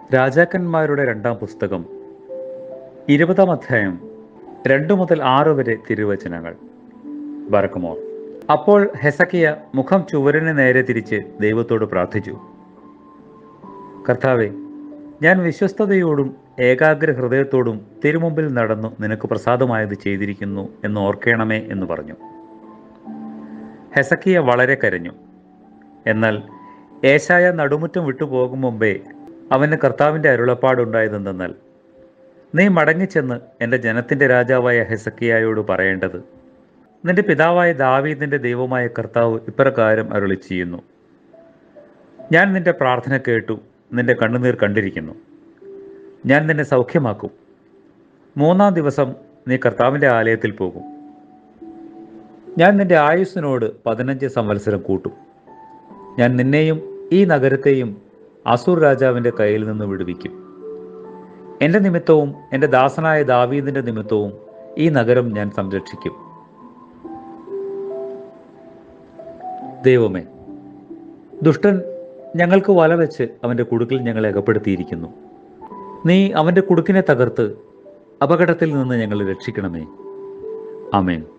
രാജാക്കന്മാരുടെ രണ്ടാം പുസ്തകം ഇരുപതാം അധ്യായം രണ്ടു മുതൽ ആറ് വരെ തിരുവചനങ്ങൾ ബറക്കുമോർ അപ്പോൾ ഹെസക്കിയ മുഖം ചുവരിന് നേരെ തിരിച്ച് ദൈവത്തോട് പ്രാർത്ഥിച്ചു കർത്താവെ ഞാൻ വിശ്വസ്തയോടും ഏകാഗ്ര ഹൃദയത്തോടും തിരുമുമ്പിൽ നടന്നു നിനക്ക് പ്രസാദമായത് ചെയ്തിരിക്കുന്നു എന്ന് ഓർക്കണമേ എന്ന് പറഞ്ഞു ഹെസക്കിയ വളരെ കരഞ്ഞു എന്നാൽ ഏശായ നടുമുറ്റം വിട്ടുപോകും മുമ്പേ അവന് കർത്താവിൻ്റെ അരുളപ്പാടുണ്ടായതെന്തെന്നാൽ നീ മടങ്ങിച്ചെന്ന് എൻ്റെ ജനത്തിൻ്റെ രാജാവായ ഹെസക്കിയായോട് പറയേണ്ടത് നിന്റെ പിതാവായ ദാവീദിൻ്റെ ദൈവമായ കർത്താവ് ഇപ്രകാരം അരുളി ചെയ്യുന്നു ഞാൻ നിന്റെ പ്രാർത്ഥന കേട്ടു നിന്റെ കണ്ണുനീർ കണ്ടിരിക്കുന്നു ഞാൻ നിന്നെ സൗഖ്യമാക്കും മൂന്നാം ദിവസം നീ കർത്താവിൻ്റെ ആലയത്തിൽ പോകും ഞാൻ നിന്റെ ആയുസ്സിനോട് പതിനഞ്ച് സംവത്സരം കൂട്ടും ഞാൻ നിന്നെയും ഈ നഗരത്തെയും അസൂർ രാജാവിൻ്റെ കയ്യിൽ നിന്ന് വിടുവിക്കും എൻ്റെ നിമിത്തവും എൻ്റെ ദാസനായ ദാവീദിൻ്റെ നിമിത്തവും ഈ നഗരം ഞാൻ സംരക്ഷിക്കും ദൈവമേ ദുഷ്ടൻ ഞങ്ങൾക്ക് വല വെച്ച് അവൻ്റെ കുടുക്കിൽ ഞങ്ങളെ അകപ്പെടുത്തിയിരിക്കുന്നു നീ അവൻ്റെ കുടുക്കിനെ തകർത്ത് അപകടത്തിൽ നിന്ന് ഞങ്ങളെ രക്ഷിക്കണമേ ആമേൻ